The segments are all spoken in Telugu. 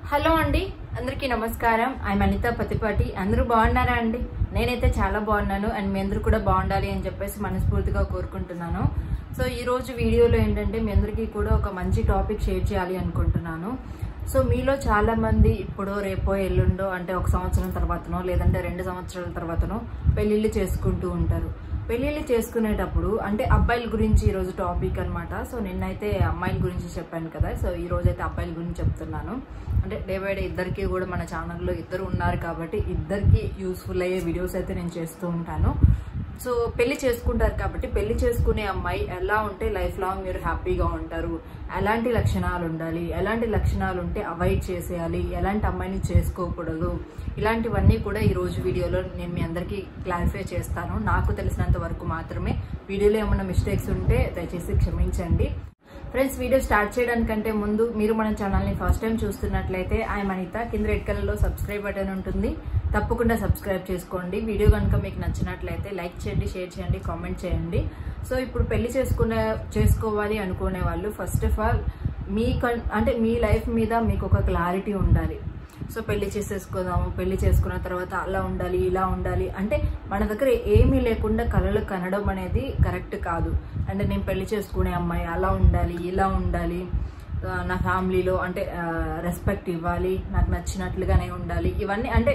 హలో అండి అందరికీ నమస్కారం ఐ అనిత పతిపాటి అందరూ బాగున్నారా అండి నేనైతే చాలా బాగున్నాను అండ్ మీ అందరూ కూడా బాగుండాలి అని చెప్పేసి మనస్ఫూర్తిగా కోరుకుంటున్నాను సో ఈ రోజు వీడియోలో ఏంటంటే మీ అందరికీ కూడా ఒక మంచి టాపిక్ షేర్ చేయాలి అనుకుంటున్నాను సో మీలో చాలా మంది ఇప్పుడు రేపో ఎల్లుండో అంటే ఒక సంవత్సరం తర్వాతనో లేదంటే రెండు సంవత్సరాల తర్వాతనో పెళ్లిళ్ళు చేసుకుంటూ ఉంటారు పెళ్లిళ్ళు చేసుకునేటప్పుడు అంటే అబ్బాయిల గురించి ఈరోజు టాపిక్ అన్నమాట సో నిన్నైతే అమ్మాయిల గురించి చెప్పాను కదా సో ఈ రోజు అయితే అబ్బాయిల గురించి చెప్తున్నాను అంటే డే బై డే ఇద్దరికి కూడా మన ఛానల్లో ఇద్దరు ఉన్నారు కాబట్టి ఇద్దరికి యూస్ఫుల్ అయ్యే వీడియోస్ అయితే నేను చేస్తూ ఉంటాను సో పెళ్లి చేసుకుంటారు కాబట్టి పెళ్లి చేసుకునే అమ్మాయి ఎలా ఉంటే లైఫ్ లాంగ్ మీరు హ్యాపీగా ఉంటారు ఎలాంటి లక్షణాలు ఉండాలి ఎలాంటి లక్షణాలు ఉంటే అవాయిడ్ చేసేయాలి ఎలాంటి అమ్మాయిని చేసుకోకూడదు ఇలాంటివన్నీ కూడా ఈ రోజు వీడియోలో నేను మీ అందరికీ క్లారిఫై చేస్తాను నాకు తెలిసినంత వరకు మాత్రమే వీడియోలో ఏమైనా మిస్టేక్స్ ఉంటే దయచేసి క్షమించండి ఫ్రెండ్స్ వీడియో స్టార్ట్ చేయడానికంటే ముందు మీరు మన ఛానల్ని ఫస్ట్ టైం చూస్తున్నట్లయితే ఐఎమ్ అనిత కింద రెడ్ కలర్లో సబ్స్క్రైబ్ బటన్ ఉంటుంది తప్పకుండా సబ్స్క్రైబ్ చేసుకోండి వీడియో కనుక మీకు నచ్చినట్లయితే లైక్ చేయండి షేర్ చేయండి కామెంట్ చేయండి సో ఇప్పుడు పెళ్లి చేసుకునే చేసుకోవాలి అనుకునే వాళ్ళు ఫస్ట్ ఆఫ్ ఆల్ మీ కన్- అంటే మీ లైఫ్ మీద మీకు ఒక క్లారిటీ ఉండాలి సో పెళ్లి చేసేసుకుందాము పెళ్లి చేసుకున్న తర్వాత అలా ఉండాలి ఇలా ఉండాలి అంటే మన దగ్గర ఏమీ లేకుండా కళలు కనడం అనేది కరెక్ట్ కాదు అంటే నేను పెళ్లి చేసుకునే అమ్మాయి అలా ఉండాలి ఇలా ఉండాలి ఆ, నా ఫ్యామిలీలో అంటే రెస్పెక్ట్ ఇవ్వాలి నాకు నచ్చినట్లుగానే ఉండాలి ఇవన్నీ అంటే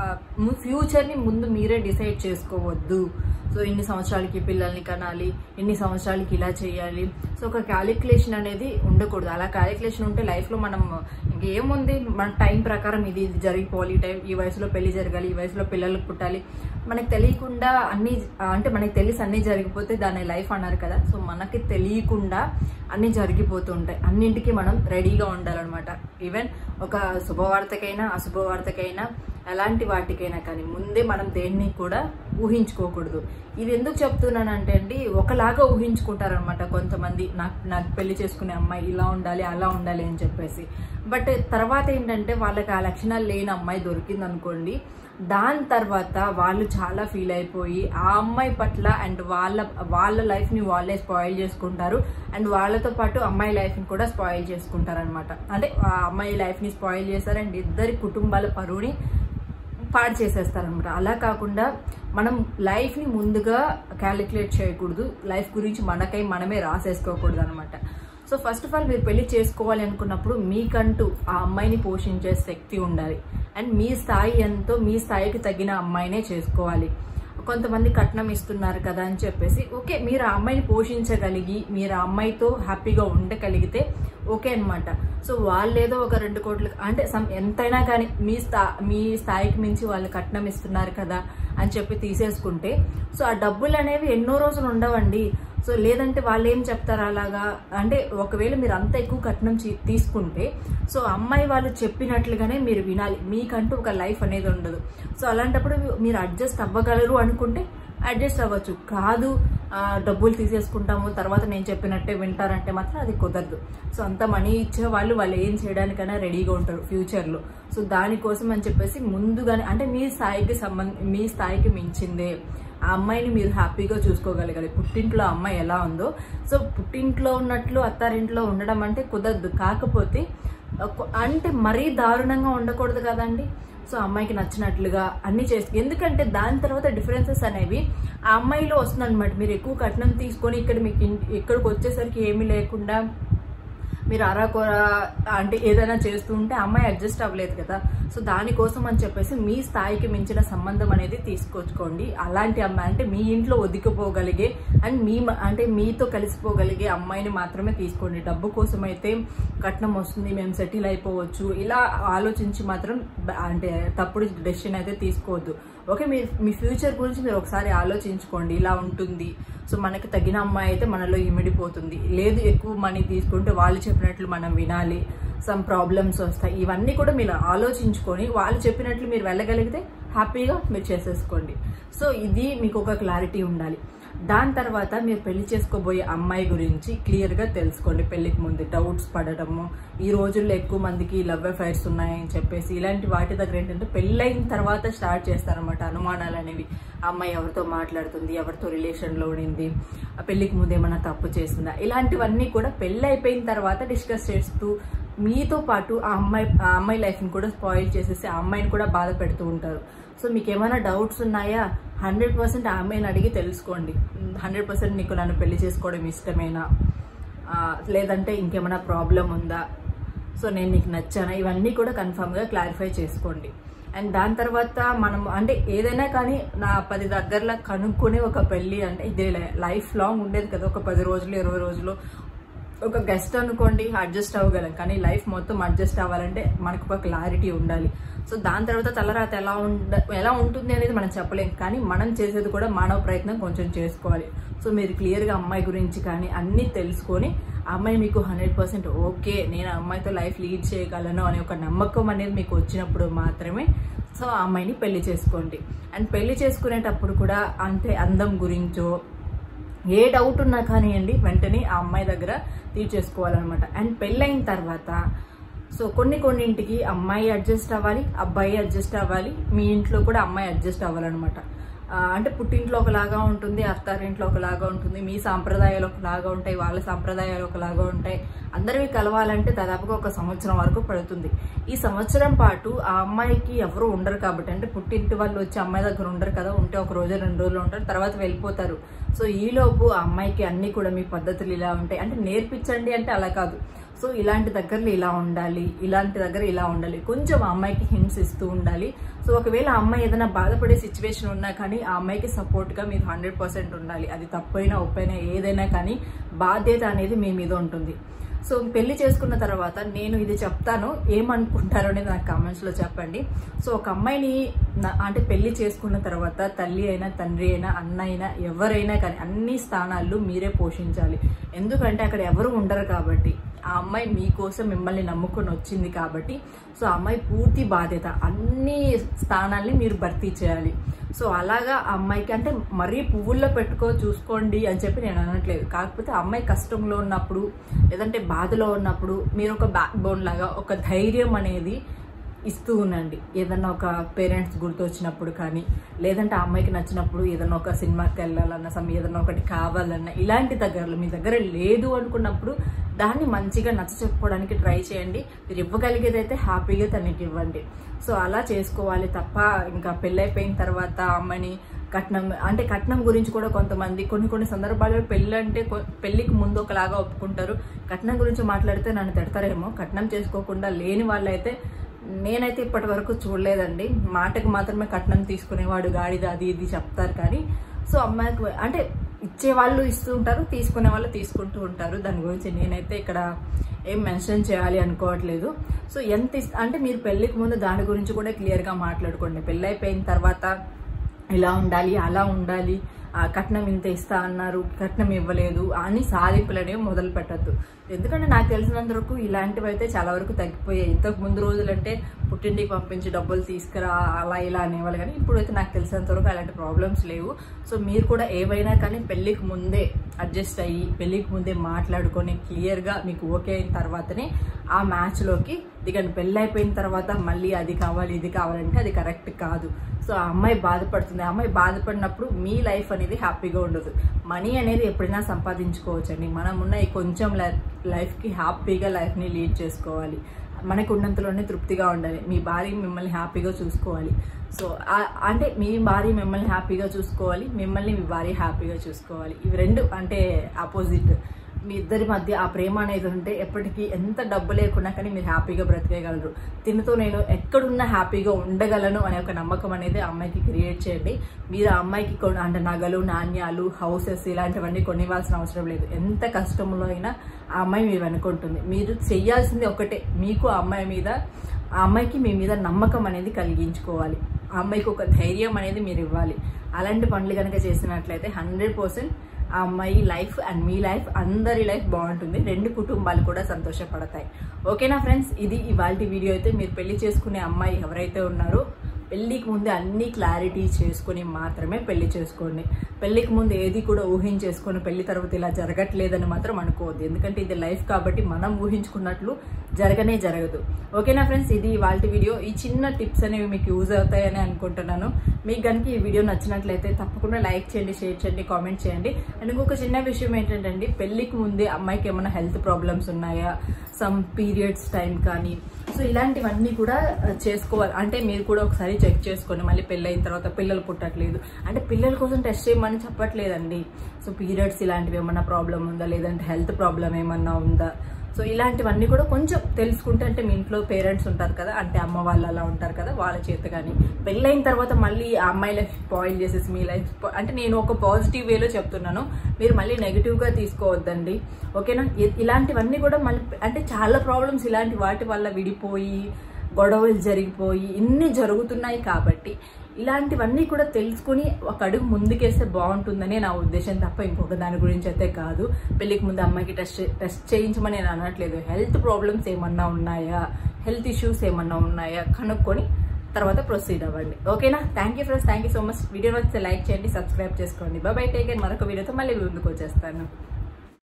ఫ్యూచర్ని ముందు మీరే డిసైడ్ చేసుకోవద్దు సో ఇన్ని సంవత్సరాలకి పిల్లల్ని కనాలి ఇన్ని సంవత్సరాలకి ఇలా చేయాలి సో ఒక క్యాలిక్యులేషన్ అనేది ఉండకూడదు అలా క్యాలిక్యులేషన్ ఉంటే లైఫ్లో మనం ఇంకేముంది మన టైం ప్రకారం ఇది ఇది జరిగిపోవాలి ఈ టైం ఈ వయసులో పెళ్లి జరగాలి ఈ వయసులో పిల్లలకు పుట్టాలి మనకి తెలియకుండా అన్ని అంటే మనకి తెలిసి అన్ని జరిగిపోతే దాని లైఫ్ అన్నారు కదా సో మనకి తెలియకుండా అన్ని జరిగిపోతూ ఉంటాయి అన్నింటికి మనం రెడీగా ఉండాలన్నమాట ఈవెన్ ఒక శుభవార్తకైనా అశుభవార్తకైనా ఎలాంటి వాటికైనా కానీ ముందే మనం దేన్ని కూడా ఊహించుకోకూడదు ఇది ఎందుకు చెప్తున్నానంటే అండి ఒకలాగా ఊహించుకుంటారనమాట కొంతమంది నాకు నాకు పెళ్లి చేసుకునే అమ్మాయి ఇలా ఉండాలి అలా ఉండాలి అని చెప్పేసి బట్ తర్వాత ఏంటంటే వాళ్ళకి ఆ లక్షణాలు లేని అమ్మాయి దొరికింది అనుకోండి దాని తర్వాత వాళ్ళు చాలా ఫీల్ అయిపోయి ఆ అమ్మాయి పట్ల అండ్ వాళ్ళ వాళ్ళ లైఫ్ని వాళ్ళే స్పాయిల్ చేసుకుంటారు అండ్ వాళ్ళతో పాటు అమ్మాయి లైఫ్ని కూడా స్పాయిల్ చేసుకుంటారు అనమాట అంటే ఆ అమ్మాయి లైఫ్ని స్పాయిల్ చేస్తారు అండ్ ఇద్దరి కుటుంబాల పరువుని పాడు చేసేస్తారనమాట అలా కాకుండా మనం లైఫ్ని ముందుగా క్యాలిక్యులేట్ చేయకూడదు లైఫ్ గురించి మనకై మనమే రాసేసుకోకూడదు అనమాట సో ఫస్ట్ ఆఫ్ ఆల్ మీరు పెళ్లి చేసుకోవాలి అనుకున్నప్పుడు మీకంటూ ఆ అమ్మాయిని పోషించే శక్తి ఉండాలి అండ్ మీ స్థాయి ఎంతో మీ స్థాయికి తగిన అమ్మాయినే చేసుకోవాలి కొంతమంది కట్నం ఇస్తున్నారు కదా అని చెప్పేసి ఓకే మీరు ఆ అమ్మాయిని పోషించగలిగి మీరు ఆ అమ్మాయితో హ్యాపీగా ఉండగలిగితే ఓకే అన్నమాట సో వాళ్ళు ఏదో ఒక రెండు కోట్లు అంటే సమ్ ఎంతైనా కానీ మీ స్థా మీ స్థాయికి మించి వాళ్ళు కట్నం ఇస్తున్నారు కదా అని చెప్పి తీసేసుకుంటే సో ఆ డబ్బులు అనేవి ఎన్నో రోజులు ఉండవండి సో లేదంటే వాళ్ళు ఏం చెప్తారు అలాగా అంటే ఒకవేళ మీరు అంత ఎక్కువ కట్నం చీ- తీసుకుంటే సో అమ్మాయి వాళ్ళు చెప్పినట్లుగానే మీరు వినాలి మీకంటూ ఒక లైఫ్ అనేది ఉండదు సో అలాంటప్పుడు మీరు అడ్జస్ట్ అవ్వగలరు అనుకుంటే అడ్జస్ట్ అవ్వచ్చు కాదు ఆ, డబ్బులు తీసేసుకుంటాము తర్వాత నేను చెప్పినట్టే వింటారంటే మాత్రం అది కుదరదు సో అంత మనీ ఇచ్చే వాళ్ళు వాళ్ళు ఏం చేయడానికైనా రెడీగా ఉంటారు ఫ్యూచర్లో సో దానికోసం అని చెప్పేసి ముందుగానే అంటే మీ స్థాయికి సంబంధ మీ స్థాయికి మించిందే ఆ అమ్మాయిని మీరు హ్యాపీగా చూసుకోగలగాలి పుట్టింట్లో ఆ అమ్మాయి ఎలా ఉందో సో పుట్టింట్లో ఉన్నట్లు అత్తారింట్లో ఉండడం అంటే కుదరదు కాకపోతే ఒక- అంటే మరీ దారుణంగా ఉండకూడదు కదండి సో అమ్మాయికి నచ్చినట్లుగా అన్ని చేసి ఎందుకంటే దాని తర్వాత డిఫరెన్సెస్ అనేవి ఆ అమ్మాయిలో వస్తుందన్నమాట మీరు ఎక్కువ కట్నం తీసుకొని ఇక్కడ మీకు ఇన్- ఇక్కడికి వచ్చేసరికి ఏమీ లేకుండా మీరు అరాకొర అంటే ఏదైనా చేస్తూ ఉంటే అమ్మాయి అడ్జస్ట్ అవ్వలేదు కదా సో దానికోసం అని చెప్పేసి మీ స్థాయికి మించిన సంబంధం అనేది తీసుకొచ్చుకోండి అలాంటి అమ్మాయి అంటే మీ ఇంట్లో ఒదిగిపోగలిగే అండ్ మీ మ- అంటే మీతో కలిసిపోగలిగే అమ్మాయిని మాత్రమే తీసుకోండి డబ్బు కోసం అయితే కట్నం వస్తుంది మేము సెటిల్ అయిపోవచ్చు ఇలా ఆలోచించి మాత్రం బ- అంటే తప్పుడు డెసిషన్ అయితే తీసుకోవద్దు ఓకే మీ మీ ఫ్యూచర్ గురించి మీరు ఒకసారి ఆలోచించుకోండి ఇలా ఉంటుంది సో మనకి తగిన అమ్మాయి అయితే మనలో ఇమిడిపోతుంది లేదు ఎక్కువ మనీ తీసుకుంటే వాళ్ళు చెప్పినట్లు మనం వినాలి సమ్ ప్రాబ్లమ్స్ వస్తాయి ఇవన్నీ కూడా మీరు ఆలోచించుకొని వాళ్ళు చెప్పినట్లు మీరు వెళ్ళగలిగితే హ్యాపీగా మీరు చేసేసుకోండి సో ఇది మీకు ఒక క్లారిటీ ఉండాలి దాని తర్వాత మీరు పెళ్లి చేసుకోబోయే అమ్మాయి గురించి క్లియర్గా తెలుసుకోండి పెళ్లికి ముందు డౌట్స్ పడటము ఈ రోజుల్లో ఎక్కువ మందికి లవ్ అఫైర్స్ ఉన్నాయని చెప్పేసి ఇలాంటి వాటి దగ్గర ఏంటంటే పెళ్ళైన తర్వాత స్టార్ట్ చేస్తారనమాట అనుమానాలు అనేవి ఆ అమ్మాయి ఎవరితో మాట్లాడుతుంది ఎవరితో రిలేషన్లో ఉండింది ఆ పెళ్లికి ముందు ఏమైనా తప్పు చేసిందా ఇలాంటివన్నీ కూడా పెళ్ళి అయిపోయిన తర్వాత డిస్కస్ చేస్తూ మీతో పాటు ఆ అమ్మాయి ఆ అమ్మాయి లైఫ్ని కూడా స్పాయిల్ చేసేసి ఆ అమ్మాయిని కూడా బాధ పెడుతూ ఉంటారు సో మీకు ఏమైనా డౌట్స్ ఉన్నాయా హండ్రెడ్ పర్సెంట్ ఆ అమ్మాయిని అడిగి తెలుసుకోండి హండ్రెడ్ పర్సెంట్ నీకు నన్ను పెళ్లి చేసుకోవడం ఇష్టమేనా ఆ, లేదంటే ఇంకేమైనా ప్రాబ్లం ఉందా సో నేను నీకు నచ్చానా ఇవన్నీ కూడా కన్ఫామ్గా క్లారిఫై చేసుకోండి అండ్ దాని తర్వాత మనం అంటే ఏదైనా కానీ నా పది దగ్గరలో కనుక్కొని ఒక పెళ్ళి అంటే ఇది లైఫ్ లాంగ్ ఉండేది కదా ఒక పది రోజులు ఇరవై రోజులు ఒక గెస్ట్ అనుకోండి అడ్జస్ట్ అవ్వగలం కానీ లైఫ్ మొత్తం అడ్జస్ట్ అవ్వాలంటే మనకు ఒక క్లారిటీ ఉండాలి సో దాని తర్వాత తలరాత ఎలా ఉండ ఎలా ఉంటుంది అనేది మనం చెప్పలేం కానీ మనం చేసేది కూడా మానవ ప్రయత్నం కొంచెం చేసుకోవాలి సో మీరు క్లియర్గా అమ్మాయి గురించి కానీ అన్నీ తెలుసుకొని ఆ అమ్మాయి మీకు హండ్రెడ్ పర్సెంట్ ఓకే నేను ఆ అమ్మాయితో లైఫ్ లీడ్ చేయగలను అనే ఒక నమ్మకం అనేది మీకు వచ్చినప్పుడు మాత్రమే సో ఆ అమ్మాయిని పెళ్లి చేసుకోండి అండ్ పెళ్లి చేసుకునేటప్పుడు కూడా అంతే అందం గురించో ఏ డౌట్ ఉన్నా కానివ్వండి వెంటనే ఆ అమ్మాయి దగ్గర తీర్చేసుకోవాలన్నమాట అండ్ పెళ్ళైన తర్వాత సో కొన్ని కొన్నింటికి అమ్మాయి అడ్జస్ట్ అవ్వాలి అబ్బాయి అడ్జస్ట్ అవ్వాలి మీ ఇంట్లో కూడా అమ్మాయి అడ్జస్ట్ అవ్వాలన్నమాట ఆ, అంటే పుట్టింట్లో ఒకలాగా ఉంటుంది అత్తారింట్లో ఒకలాగా ఉంటుంది మీ సాంప్రదాయాలు ఒకలాగా ఉంటాయి వాళ్ళ సాంప్రదాయాలు ఒకలాగా ఉంటాయి అందరివి కలవాలంటే దాదాపుగా ఒక సంవత్సరం వరకు పడుతుంది ఈ సంవత్సరం పాటు ఆ అమ్మాయికి ఎవరు ఉండరు కాబట్టి అంటే పుట్టింటి వాళ్ళు వచ్చి అమ్మాయి దగ్గర ఉండరు కదా ఉంటే ఒక రోజు రెండు రోజులు ఉంటారు తర్వాత వెళ్ళిపోతారు సో ఈలోపు ఆ అమ్మాయికి అన్ని కూడా మీ పద్ధతులు ఇలా ఉంటాయి అంటే నేర్పించండి అంటే అలా కాదు సో ఇలాంటి దగ్గరలో ఇలా ఉండాలి ఇలాంటి దగ్గర ఇలా ఉండాలి కొంచెం ఆ అమ్మాయికి హింట్స్ ఇస్తూ ఉండాలి సో ఒకవేళ ఆ అమ్మాయి ఏదైనా బాధపడే సిచ్యువేషన్ ఉన్నా కానీ ఆ అమ్మాయికి సపోర్ట్గా మీరు హండ్రెడ్ పర్సెంట్ ఉండాలి అది తప్పైనా ఒప్పైనా ఏదైనా కానీ బాధ్యత అనేది మీ మీద ఉంటుంది సో పెళ్లి చేసుకున్న తర్వాత నేను ఇది చెప్తాను ఏమనుకుంటారో అనేది నాకు కామెంట్స్లో చెప్పండి సో ఒక అమ్మాయిని నా- అంటే పెళ్లి చేసుకున్న తర్వాత తల్లి అయినా తండ్రి అయినా అన్న అయినా ఎవరైనా కానీ అన్ని స్థానాల్లో మీరే పోషించాలి ఎందుకంటే అక్కడ ఎవరు ఉండరు కాబట్టి ఆ అమ్మాయి మీకోసం మిమ్మల్ని నమ్ముకొని వచ్చింది కాబట్టి సో ఆ అమ్మాయి పూర్తి బాధ్యత అన్ని స్థానాల్ని మీరు భర్తీ చేయాలి సో అలాగా ఆ అమ్మాయికి అంటే మరీ పువ్వుల్లో పెట్టుకో చూసుకోండి అని చెప్పి నేను అనట్లేదు కాకపోతే ఆ అమ్మాయి కష్టంలో ఉన్నప్పుడు లేదంటే బాధలో ఉన్నప్పుడు మీరు ఒక బ్యాక్ బోన్ లాగా ఒక ధైర్యం అనేది ఇస్తూ ఉండండి ఏదన్నా ఒక పేరెంట్స్ గుర్తొచ్చినప్పుడు కానీ లేదంటే ఆ అమ్మాయికి నచ్చినప్పుడు ఏదన్నా ఒక సినిమాకి వెళ్ళాలన్నా సమ్ ఏదన్నా ఒకటి కావాలన్నా ఇలాంటి దగ్గరలో మీ దగ్గర లేదు అనుకున్నప్పుడు దాన్ని మంచిగా నచ్చ చెప్పుకోవడానికి ట్రై చేయండి మీరు ఇవ్వగలిగేది అయితే హ్యాపీగా తనకి ఇవ్వండి సో అలా చేసుకోవాలి తప్ప ఇంకా పెళ్ళైపోయిన తర్వాత ఆ అమ్మాయిని కట్నం అంటే కట్నం గురించి కూడా కొంతమంది కొన్ని కొన్ని సందర్భాల్లో పెళ్ళి అంటే కొ- పెళ్ళికి ముందు ఒకలాగా ఒప్పుకుంటారు కట్నం గురించి మాట్లాడితే నన్ను తిడతారేమో కట్నం చేసుకోకుండా లేని వాళ్ళైతే నేనైతే ఇప్పటి వరకు చూడలేదండి మాటకు మాత్రమే కట్నం తీసుకునేవాడు గాడిద అది ఇది చెప్తారు కానీ సో అమ్మాయికి అంటే ఇచ్చే వాళ్ళు ఇస్తూ ఉంటారు తీసుకునే వాళ్ళు తీసుకుంటూ ఉంటారు దాని గురించి నేనైతే ఇక్కడ ఏం మెన్షన్ చేయాలి అనుకోవట్లేదు సో ఎంత ఇస్- అంటే మీరు పెళ్ళికి ముందు దాని గురించి కూడా క్లియర్గా మాట్లాడుకోండి పెళ్ళి అయిపోయిన తర్వాత ఇలా ఉండాలి అలా ఉండాలి ఆ, కట్నం ఇంత ఇస్తా అన్నారు కట్నం ఇవ్వలేదు అని సాధింపులు అనేవి మొదలు పెట్టద్దు ఎందుకంటే నాకు తెలిసినంత వరకు ఇలాంటివి అయితే చాలా వరకు తగ్గిపోయాయి ఇంతకు ముందు రోజులంటే పుట్టింటికి పంపించి డబ్బులు తీసుకురా అలా ఇలా అనేవాళ్ళు కానీ ఇప్పుడైతే నాకు తెలిసినంత వరకు అలాంటి ప్రాబ్లమ్స్ లేవు సో మీరు కూడా ఏవైనా కానీ పెళ్ళికి ముందే అడ్జస్ట్ అయ్యి పెళ్ళికి ముందే మాట్లాడుకొని క్లియర్గా మీకు ఓకే అయిన తర్వాతనే ఆ మ్యాచ్లోకి దిగండి పెళ్ళి అయిపోయిన తర్వాత మళ్ళీ అది కావాలి ఇది కావాలంటే అది కరెక్ట్ కాదు సో ఆ అమ్మాయి బాధపడుతుంది ఆ అమ్మాయి బాధపడినప్పుడు మీ లైఫ్ అనేది హ్యాపీగా ఉండదు మనీ అనేది ఎప్పుడైనా సంపాదించుకోవచ్చండి మనం ఉన్న ఈ కొంచెం లైఫ్కి హ్యాపీగా లైఫ్ని లీడ్ చేసుకోవాలి మనకు ఉన్నంతలోనే తృప్తిగా ఉండాలి మీ భార్య మిమ్మల్ని హ్యాపీగా చూసుకోవాలి సో ఆ- అంటే మీ భార్య మిమ్మల్ని హ్యాపీగా చూసుకోవాలి మిమ్మల్ని మీ భార్య హ్యాపీగా చూసుకోవాలి ఇవి రెండు అంటే ఆపోజిట్ మీ ఇద్దరి మధ్య ఆ ప్రేమ అనేది ఉంటే ఎప్పటికీ ఎంత డబ్బు లేకున్నా కానీ మీరు హ్యాపీగా బ్రతికేయగలరు తినతో నేను ఎక్కడున్నా హ్యాపీగా ఉండగలను అనే ఒక నమ్మకం అనేది ఆ అమ్మాయికి క్రియేట్ చేయండి మీరు ఆ అమ్మాయికి కొన్ని అంటే నగలు నాణ్యాలు హౌసెస్ ఇలాంటివన్నీ కొనివ్వాల్సిన అవసరం లేదు ఎంత కష్టంలో అయినా ఆ అమ్మాయి మీరు వెనుకుంటుంది మీరు చేయాల్సింది ఒకటే మీకు ఆ అమ్మాయి మీద ఆ అమ్మాయికి మీ మీద నమ్మకం అనేది కలిగించుకోవాలి ఆ అమ్మాయికి ఒక ధైర్యం అనేది మీరు ఇవ్వాలి అలాంటి పనులు కనుక చేసినట్లయితే హండ్రెడ్ పర్సెంట్ ఆ అమ్మాయి లైఫ్ అండ్ మీ లైఫ్ అందరి లైఫ్ బాగుంటుంది రెండు కుటుంబాలు కూడా సంతోషపడతాయి ఓకేనా ఫ్రెండ్స్ ఇది ఇవాళ వీడియో అయితే మీరు పెళ్లి చేసుకునే అమ్మాయి ఎవరైతే ఉన్నారో పెళ్లికి ముందే అన్ని క్లారిటీ చేసుకుని మాత్రమే పెళ్లి చేసుకోండి పెళ్లికి ముందు ఏది కూడా ఊహించేసుకొని పెళ్లి తర్వాత ఇలా జరగట్లేదని మాత్రం అనుకోవద్దు ఎందుకంటే ఇది లైఫ్ కాబట్టి మనం ఊహించుకున్నట్లు జరగనే జరగదు ఓకేనా ఫ్రెండ్స్ ఇది వాళ్ళ వీడియో ఈ చిన్న టిప్స్ అనేవి మీకు యూజ్ అవుతాయని అనుకుంటున్నాను మీకు కనుక ఈ వీడియో నచ్చినట్లయితే తప్పకుండా లైక్ చేయండి షేర్ చేయండి కామెంట్ చేయండి అండ్ ఇంకొక చిన్న విషయం ఏంటంటే అండి పెళ్ళికి ముందే అమ్మాయికి ఏమైనా హెల్త్ ప్రాబ్లమ్స్ ఉన్నాయా సమ్ పీరియడ్స్ టైం కానీ సో ఇలాంటివన్నీ కూడా ఆ, చేసుకోవాలి అంటే మీరు కూడా ఒకసారి చెక్ చేసుకోండి మళ్ళీ పెళ్ళి అయిన తర్వాత పిల్లలు పుట్టట్లేదు అంటే పిల్లల కోసం టెస్ట్ చేయమని చెప్పట్లేదండి సో పీరియడ్స్ ఇలాంటివి ఏమన్నా ప్రాబ్లం ఉందా లేదంటే హెల్త్ ప్రాబ్లం ఏమన్నా ఉందా సో ఇలాంటివన్నీ కూడా కొంచెం తెలుసుకుంటే అంటే మీ ఇంట్లో పేరెంట్స్ ఉంటారు కదా అంటే అమ్మ వాళ్ళు అలా ఉంటారు కదా వాళ్ళ చేత కానీ పెళ్ళైన తర్వాత మళ్ళీ ఆ అమ్మాయి లైఫ్ స్పాయిల్ చేసేసి మీ లైఫ్ అంటే నేను ఒక పాజిటివ్ వేలో చెప్తున్నాను మీరు మళ్ళీ నెగిటివ్గా తీసుకోవద్దండి ఓకేనా ఇ- ఇలాంటివన్నీ కూడా మళ్ళీ అంటే చాలా ప్రాబ్లమ్స్ ఇలాంటి వాటి వల్ల విడిపోయి గొడవలు జరిగిపోయి ఇన్ని జరుగుతున్నాయి కాబట్టి ఇలాంటివన్నీ కూడా తెలుసుకుని ఒక అడుగు ముందుకేస్తే బాగుంటుందని నా ఉద్దేశం తప్ప ఇంకొక దాని గురించి అయితే కాదు పెళ్ళికి ముందు అమ్మాయికి టెస్ట్ టెస్ట్ చేయించమని నేను అనట్లేదు హెల్త్ ప్రాబ్లమ్స్ ఏమన్నా ఉన్నాయా హెల్త్ ఇష్యూస్ ఏమన్నా ఉన్నాయా కనుక్కొని తర్వాత ప్రొసీడ్ అవ్వండి ఓకేనా thank you friends thank you so much video వస్తే లైక్ చేయండి సబ్స్క్రైబ్ చేసుకోండి బాయ్ టేక్ మరొక వీడియోతో మళ్ళీ ముందుకు వచ్చేస్తాను